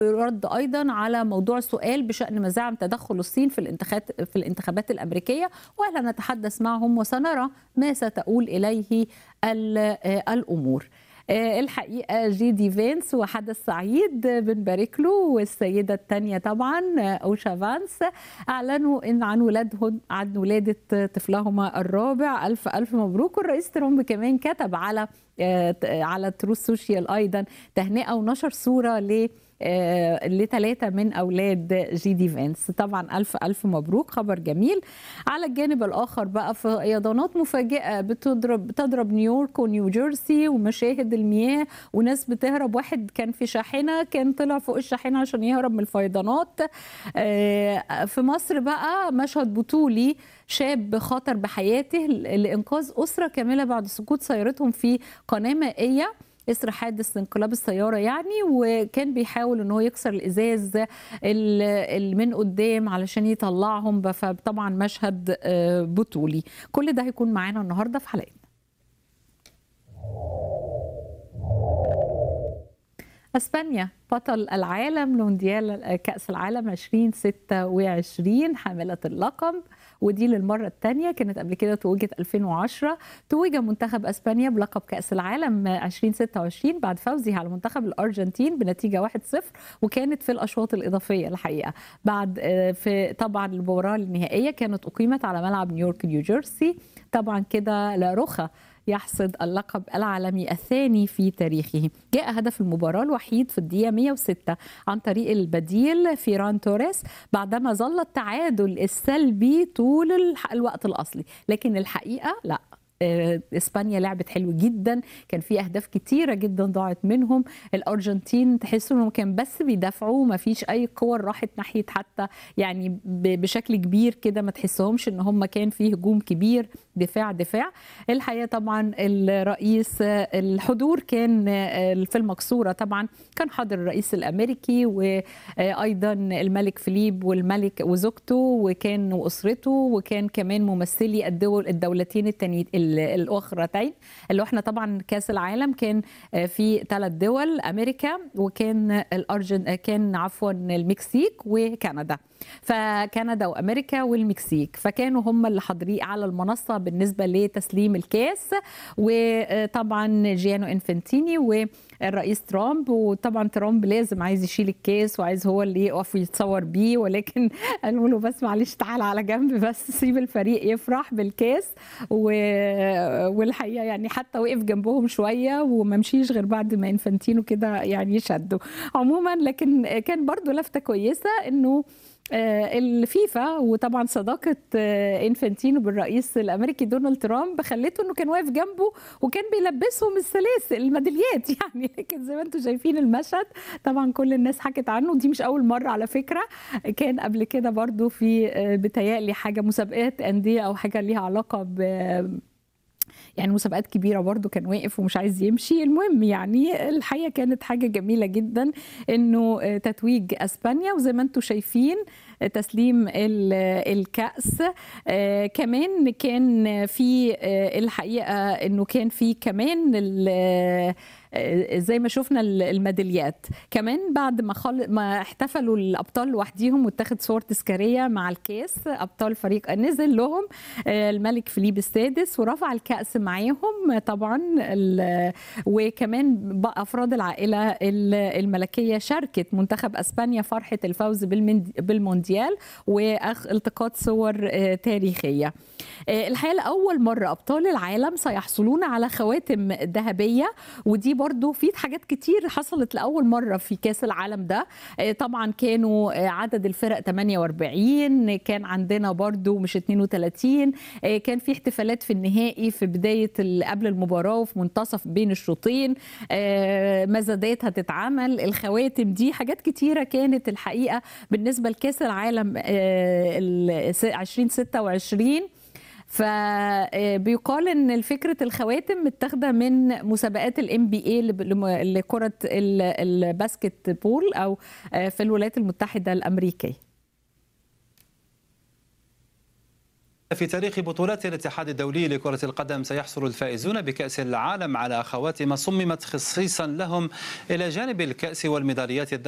رد ايضا على موضوع سؤال بشان مزاعم تدخل الصين في الانتخابات في الانتخابات الامريكيه وهل نتحدث معهم وسنرى ما ستؤول اليه الامور. الحقيقه جي دي فينس وحدث سعيد بنبارك له والسيده الثانيه طبعا اوشا فانس اعلنوا ان عن ولادهم عن ولاده طفلهما الرابع الف الف مبروك والرئيس ترامب كمان كتب على على تروس سوشيال ايضا تهنئه ونشر صوره ل لثلاثه من اولاد جي دي فينس طبعا الف الف مبروك خبر جميل على الجانب الاخر بقى فيضانات مفاجئه بتضرب بتضرب نيويورك ونيو جيرسي ومشاهد المياه وناس بتهرب واحد كان في شاحنه كان طلع فوق الشاحنه عشان يهرب من الفيضانات في مصر بقى مشهد بطولي شاب خاطر بحياته لانقاذ اسره كامله بعد سقوط سيارتهم في قناه مائيه اثر حادث انقلاب السياره يعني وكان بيحاول ان هو يكسر الازاز اللي من قدام علشان يطلعهم فطبعا مشهد بطولي كل ده هيكون معانا النهارده في حلقتنا اسبانيا بطل العالم لونديال كاس العالم 2026 حامله اللقب ودي للمره الثانيه كانت قبل كده توجت 2010 توج منتخب اسبانيا بلقب كاس العالم 2026 بعد فوزه على منتخب الارجنتين بنتيجه 1-0 وكانت في الاشواط الاضافيه الحقيقه بعد في طبعا المباراه النهائيه كانت اقيمت على ملعب نيويورك نيوجيرسي طبعا كده لا رخى يحصد اللقب العالمي الثاني في تاريخه جاء هدف المباراة الوحيد في الدقيقة 106 عن طريق البديل فيران توريس بعدما ظل التعادل السلبي طول الوقت الأصلي لكن الحقيقة لا اسبانيا لعبت حلو جدا كان في اهداف كتيره جدا ضاعت منهم الارجنتين تحسوا انهم كان بس بيدافعوا ما فيش اي كور راحت ناحيه حتى يعني بشكل كبير كده ما تحسهمش ان هم كان في هجوم كبير دفاع دفاع الحقيقه طبعا الرئيس الحضور كان في المقصوره طبعا كان حاضر الرئيس الامريكي وايضا الملك فيليب والملك وزوجته وكان واسرته وكان كمان ممثلي الدول الدولتين التانيين الاخرتين اللي احنا طبعا كاس العالم كان في ثلاث دول امريكا وكان الارجن كان عفوا المكسيك وكندا فكندا وامريكا والمكسيك فكانوا هم اللي حاضرين على المنصه بالنسبه لتسليم الكاس وطبعا جيانو انفنتيني والرئيس ترامب وطبعا ترامب لازم عايز يشيل الكاس وعايز هو اللي يقف ويتصور بيه ولكن قالوا له بس معلش تعال على جنب بس سيب الفريق يفرح بالكاس و... والحقيقه يعني حتى وقف جنبهم شويه وما مشيش غير بعد ما انفنتينو كده يعني يشدوا عموما لكن كان برضو لفته كويسه انه الفيفا وطبعا صداقه انفنتينو بالرئيس الامريكي دونالد ترامب خلته انه كان واقف جنبه وكان بيلبسهم السلاسل الميداليات يعني لكن زي ما انتم شايفين المشهد طبعا كل الناس حكت عنه دي مش اول مره على فكره كان قبل كده برضو في بتهيألي حاجه مسابقات انديه او حاجه ليها علاقه ب يعني مسابقات كبيرة برضو كان واقف ومش عايز يمشي المهم يعني الحقيقة كانت حاجة جميلة جدا انه تتويج اسبانيا وزي ما انتم شايفين تسليم الكأس آه كمان كان في آه الحقيقة انه كان في كمان زي ما شفنا الميداليات كمان بعد ما خل... ما احتفلوا الابطال لوحديهم واتخذ صور تذكاريه مع الكاس ابطال فريق نزل لهم الملك فيليب السادس ورفع الكاس معاهم طبعا ال... وكمان افراد العائله الملكيه شاركت منتخب اسبانيا فرحه الفوز بالمند... بالمونديال والتقاط صور تاريخيه الحقيقه لاول مره ابطال العالم سيحصلون على خواتم ذهبيه ودي برضو في حاجات كتير حصلت لاول مره في كاس العالم ده طبعا كانوا عدد الفرق 48 كان عندنا برضو مش 32 كان في احتفالات في النهائي في بدايه قبل المباراه وفي منتصف بين الشوطين مزادات هتتعمل الخواتم دي حاجات كتيره كانت الحقيقه بالنسبه لكاس العالم 2026 فبيقال ان فكره الخواتم متاخده من مسابقات الام بي اي لكره الباسكت بول او في الولايات المتحده الامريكيه في تاريخ بطولات الاتحاد الدولي لكرة القدم سيحصل الفائزون بكأس العالم على خواتم صممت خصيصا لهم إلى جانب الكأس والميداليات